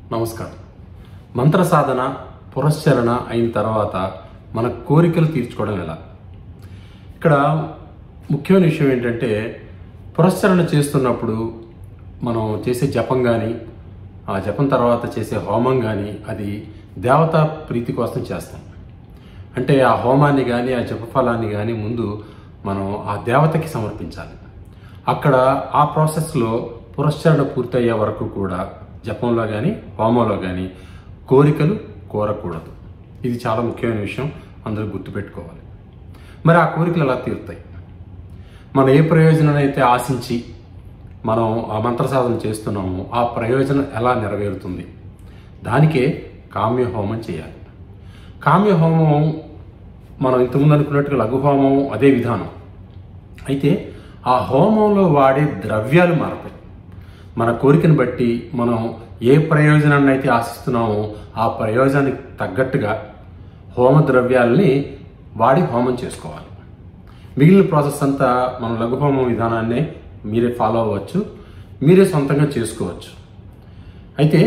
నమస్కారం మంత్ర సాధన పురస్చరణ అయిన తర్వాత మన కోరికలు తీర్చుకోవడం ఎలా ఇక్కడ ముఖ్యమైన విషయం ఏంటంటే పురస్చరణ చేస్తున్నప్పుడు మనం చేసే జపం కానీ ఆ జపం తర్వాత చేసే హోమం కానీ అది దేవతా ప్రీతి కోసం చేస్తాం అంటే ఆ హోమాన్ని కానీ ఆ జపఫలాన్ని కానీ ముందు మనం ఆ దేవతకి సమర్పించాలి అక్కడ ఆ ప్రాసెస్లో పురస్చరణ పూర్తయ్యే వరకు కూడా జపంలో కానీ హోమంలో కానీ కోరికలు కోరకూడదు ఇది చాలా ముఖ్యమైన విషయం అందరూ గుర్తుపెట్టుకోవాలి మరి ఆ కోరికలు ఎలా తీరుతాయి మనం ఏ ప్రయోజనాన్ని అయితే ఆశించి మనం ఆ మంత్ర సాధన చేస్తున్నామో ఆ ప్రయోజనం ఎలా నెరవేరుతుంది దానికే కామ్య హోమం చేయాలి కామ్య హోమం మనం ఇంతకుముందు అనుకున్నట్టుగా లఘు హోమం అదే విధానం అయితే ఆ హోమంలో వాడే ద్రవ్యాలు మారతాయి మన కోరికను బట్టి మనం ఏ ప్రయోజనాన్ని అయితే ఆశిస్తున్నామో ఆ ప్రయోజనానికి తగ్గట్టుగా హోమ ద్రవ్యాలని వాడి హోమం చేసుకోవాలి మిగిలిన ప్రాసెస్ అంతా మన లఘు హోమం విధానాన్నే మీరే ఫాలో అవ్వచ్చు మీరే సొంతంగా చేసుకోవచ్చు అయితే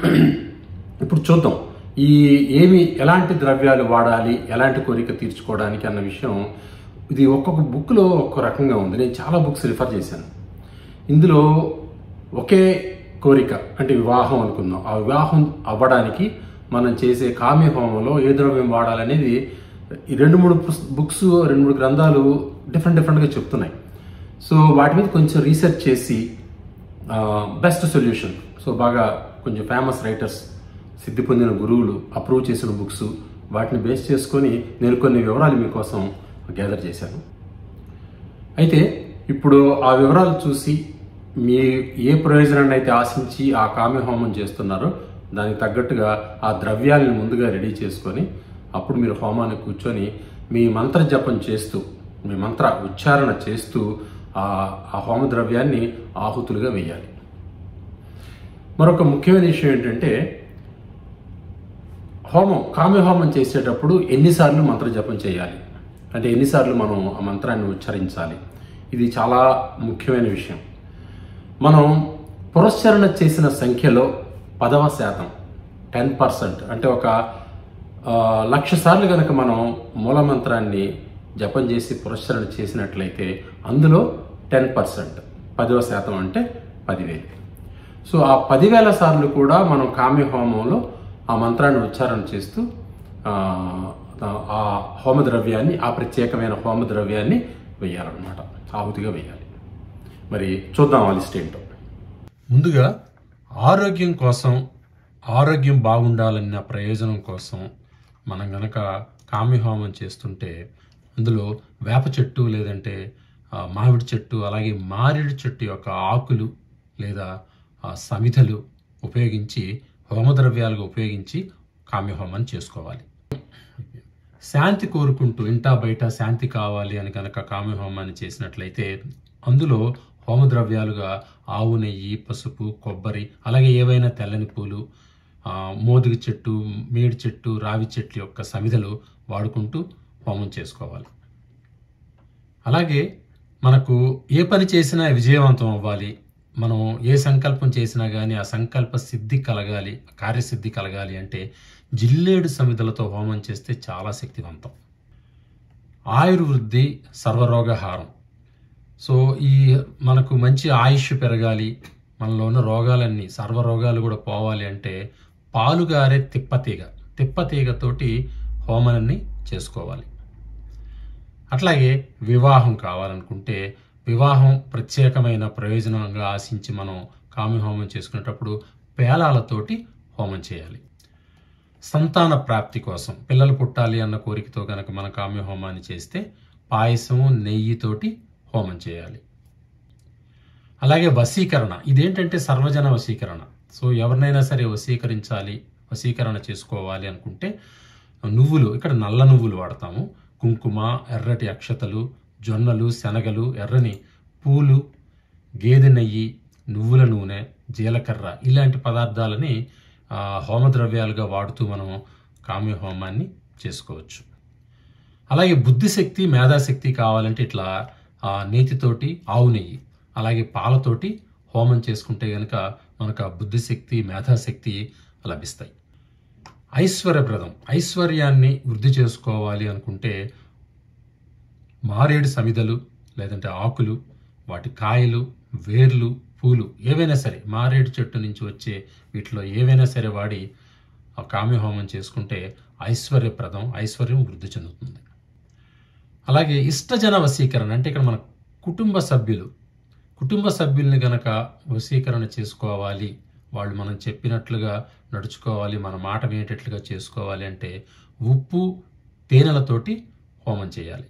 ఇప్పుడు చూద్దాం ఈ ఏమి ఎలాంటి ద్రవ్యాలు వాడాలి ఎలాంటి కోరిక తీర్చుకోవడానికి అన్న విషయం ఇది ఒక్కొక్క బుక్లో ఒక్కొక్క రకంగా ఉంది నేను చాలా బుక్స్ రిఫర్ చేశాను ఇందులో ఒకే కోరిక అంటే వివాహం అనుకుందాం ఆ వివాహం అవ్వడానికి మనం చేసే కామ్య హోమంలో ఏ ద్రవ్యం వాడాలనేది ఈ రెండు మూడు పుస్- బుక్స్ రెండు మూడు గ్రంథాలు డిఫరెంట్ డిఫరెంట్గా చెప్తున్నాయి సో వాటి మీద కొంచెం రీసెర్చ్ చేసి బెస్ట్ సొల్యూషన్ సో బాగా కొంచెం ఫేమస్ రైటర్స్ సిద్ధి పొందిన గురువులు అప్రూవ్ చేసిన బుక్స్ వాటిని బేస్ చేసుకొని నేను కొన్ని వివరాలు మీకోసం గ్యాదర్ చేశాను అయితే ఇప్పుడు ఆ వివరాలు చూసి మీ ఏ ప్రయోజనాన్ని అయితే ఆశించి ఆ కామ్య హోమం చేస్తున్నారో దానికి తగ్గట్టుగా ఆ ద్రవ్యాలను ముందుగా రెడీ చేసుకొని అప్పుడు మీరు హోమాన్ని కూర్చొని మీ మంత్ర జపం చేస్తూ మీ మంత్ర ఉచ్చారణ చేస్తూ ఆ ఆ హోమ ద్రవ్యాన్ని ఆహుతులుగా వేయాలి మరొక ముఖ్యమైన విషయం ఏంటంటే హోమం కామ్య హోమం చేసేటప్పుడు ఎన్నిసార్లు మంత్ర జపం చేయాలి అంటే ఎన్నిసార్లు మనం ఆ మంత్రాన్ని ఉచ్చరించాలి ఇది చాలా ముఖ్యమైన విషయం మనం పురస్చరణ చేసిన సంఖ్యలో పదవ శాతం టెన్ పర్సెంట్ అంటే ఒక ఆ, లక్ష సార్లు కనుక మనం మూలమంత్రాన్ని జపం చేసి పురస్చరణ చేసినట్లయితే అందులో టెన్ పర్సెంట్ పదవ శాతం అంటే పదివేలు సో ఆ పదివేల సార్లు కూడా మనం కామ్య హోమంలో ఆ మంత్రాన్ని ఉచ్చారణ చేస్తూ ఆ, ఆ హోమ ద్రవ్యాన్ని ఆ ప్రత్యేకమైన హోమ ద్రవ్యాన్ని వేయాలన్నమాట ఆహుతిగా వేయాలి మరి చూద్దాం ఆ లిస్ట్ ఏంటో ముందుగా ఆరోగ్యం కోసం ఆరోగ్యం బాగుండాలన్న ప్రయోజనం కోసం మనం గనక కామ్యహోమం చేస్తుంటే అందులో వేప చెట్టు లేదంటే ఆ, మామిడి చెట్టు అలాగే మారేడు చెట్టు యొక్క ఆకులు లేదా ఆ, సమిధలు ఉపయోగించి హోమద్రవ్యాలుగా ఉపయోగించి కామ్యహోమం చేసుకోవాలి శాంతి కోరుకుంటూ ఇంటా బయట శాంతి కావాలి అని కనుక కామ్యహోమాన్ని చేసినట్లయితే అందులో హోమద్రవ్యాలుగా ఆవు నెయ్యి పసుపు కొబ్బరి అలాగే ఏవైనా తెల్లని పూలు ఆ, మోదుగు చెట్టు మేడి చెట్టు రావి చెట్ల యొక్క సమిధలు వాడుకుంటూ హోమం చేసుకోవాలి అలాగే మనకు ఏ పని చేసినా విజయవంతం అవ్వాలి మనం ఏ సంకల్పం చేసినా కానీ ఆ సంకల్ప సిద్ధి కలగాలి కార్యసిద్ధి కలగాలి అంటే జిల్లేడు సమిధలతో హోమం చేస్తే చాలా శక్తివంతం ఆయుర్వృద్ధి సర్వరోగహారం సో ఈ మనకు మంచి ఆయుష్ పెరగాలి మనలో ఉన్న రోగాలన్నీ సర్వరోగాలు కూడా పోవాలి అంటే పాలుగారే తిప్పతీగ తిప్పతీగతోటి హోమాన్ని చేసుకోవాలి అట్లాగే వివాహం కావాలనుకుంటే వివాహం ప్రత్యేకమైన ప్రయోజనంగా ఆశించి మనం కామ్య హోమం చేసుకునేటప్పుడు పేలాలతోటి హోమం చేయాలి సంతాన ప్రాప్తి కోసం పిల్లలు పుట్టాలి అన్న కోరికతో కనుక మన కామ్య హోమాన్ని చేస్తే పాయసం నెయ్యితోటి హోమం చేయాలి అలాగే వశీకరణ ఇదేంటంటే సర్వజన వశీకరణ సో ఎవరినైనా సరే వశీకరించాలి వశీకరణ చేసుకోవాలి అనుకుంటే నువ్వులు ఇక్కడ నల్ల నువ్వులు వాడతాము కుంకుమ ఎర్రటి అక్షతలు జొన్నలు శనగలు ఎర్రని పూలు గేదె నెయ్యి నువ్వుల నూనె జీలకర్ర ఇలాంటి పదార్థాలని ఆ, హోమద్రవ్యాలుగా వాడుతూ మనం కామ్య హోమాన్ని చేసుకోవచ్చు అలాగే బుద్ధిశక్తి మేధాశక్తి కావాలంటే ఇట్లా ఆ, నేతితోటి ఆవు నెయ్యి అలాగే పాలతోటి హోమం చేసుకుంటే గనక మనకు ఆ బుద్ధిశక్తి మేధాశక్తి లభిస్తాయి ఐశ్వర్యప్రదం ఐశ్వర్యాన్ని వృద్ధి చేసుకోవాలి అనుకుంటే మారేడు సమిదలు లేదంటే ఆకులు వాటి కాయలు వేర్లు పూలు ఏవైనా సరే మారేడు చెట్టు నుంచి వచ్చే వీటిలో ఏవైనా సరే వాడి ఆ కామ్యహోమం చేసుకుంటే ఐశ్వర్యప్రదం ఐశ్వర్యం వృద్ధి చెందుతుంది అలాగే ఇష్టజన వశీకరణ అంటే ఇక్కడ మన కుటుంబ సభ్యులు కుటుంబ సభ్యుల్ని గనక వశీకరణ చేసుకోవాలి వాళ్ళు మనం చెప్పినట్లుగా నడుచుకోవాలి మన మాట వినేటట్లుగా చేసుకోవాలి అంటే ఉప్పు తేనెలతోటి హోమం చేయాలి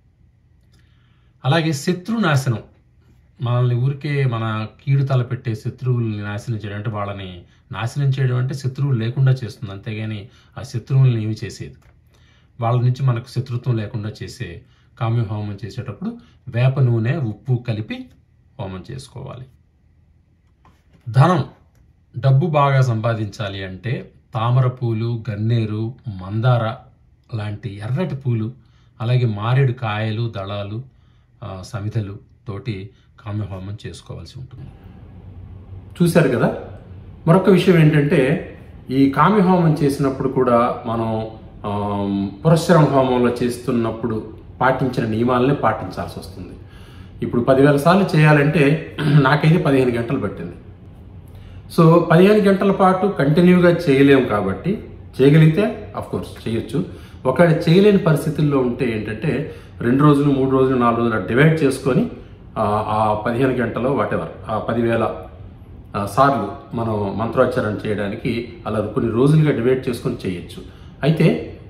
అలాగే శత్రునాశనం మనల్ని ఊరికే మన కీడు తలపెట్టే శత్రువుల్ని నాశనం చేయడం అంటే వాళ్ళని నాశనం చేయడం అంటే శత్రువులు లేకుండా చేస్తుంది అంతేగాని ఆ శత్రువుల్ని ఏమి చేసేది వాళ్ళ నుంచి మనకు శత్రుత్వం లేకుండా చేసే కామ్య హోమం చేసేటప్పుడు వేప నూనె ఉప్పు కలిపి హోమం చేసుకోవాలి ధనం డబ్బు బాగా సంపాదించాలి అంటే తామర పూలు గన్నేరు మందార లాంటి ఎర్రటి పూలు అలాగే మారేడు కాయలు దళాలు ఆ, సమిధలు తోటి కామ్యహోమం చేసుకోవాల్సి ఉంటుంది చూశారు కదా మరొక విషయం ఏంటంటే ఈ కామ్యహోమం చేసినప్పుడు కూడా మనం ఆమ్, పురస్చరణ హోమంలో చేస్తున్నప్పుడు పాటించిన నియమాలనే పాటించాల్సి వస్తుంది ఇప్పుడు పదివేల సార్లు చేయాలంటే నాకైతే పదిహేను గంటలు పట్టింది సో పదిహేను గంటల పాటు కంటిన్యూగా చేయలేము కాబట్టి చేయగలిగితే అఫ్ కోర్స్ చేయొచ్చు ఒకవేళ చేయలేని పరిస్థితుల్లో ఉంటే ఏంటంటే రెండు రోజులు మూడు రోజులు నాలుగు రోజులు డివైడ్ చేసుకొని ఆ, ఆ పదిహేను గంటలో వాటెవర్ ఆ పదివేల ఆ, సార్లు మనం మంత్రోచ్చారణ చేయడానికి అలా కొన్ని రోజులుగా డివైడ్ చేసుకొని చేయొచ్చు అయితే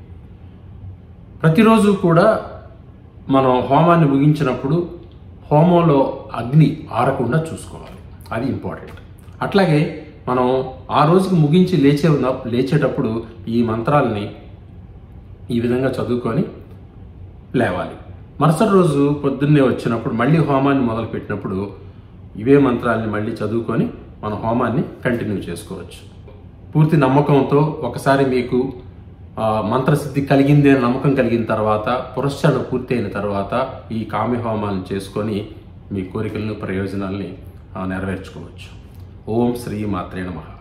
ప్రతిరోజు కూడా మనం హోమాన్ని ముగించినప్పుడు హోమంలో అగ్ని ఆరకుండా చూసుకోవాలి అది ఇంపార్టెంట్ అట్లాగే మనం ఆ రోజుకి ముగించి లేచే ఉన్న- లేచేటప్పుడు ఈ మంత్రాలని ఈ విధంగా చదువుకొని లేవాలి మరుసటి రోజు పొద్దున్నే వచ్చినప్పుడు మళ్ళీ హోమాన్ని మొదలుపెట్టినప్పుడు ఇవే మంత్రాలని మళ్ళీ చదువుకొని మన హోమాన్ని కంటిన్యూ చేసుకోవచ్చు పూర్తి నమ్మకంతో ఒకసారి మీకు ఆ, మంత్రసిద్ధి కలిగింది అని నమ్మకం కలిగిన తర్వాత పురస్చరణ పూర్తి అయిన తర్వాత ఈ కామ్య హోమాలను చేసుకొని మీ కోరికలను ప్రయోజనాల్ని ఆ, నెరవేర్చుకోవచ్చు ఓం శ్రీ మాత్రే నమః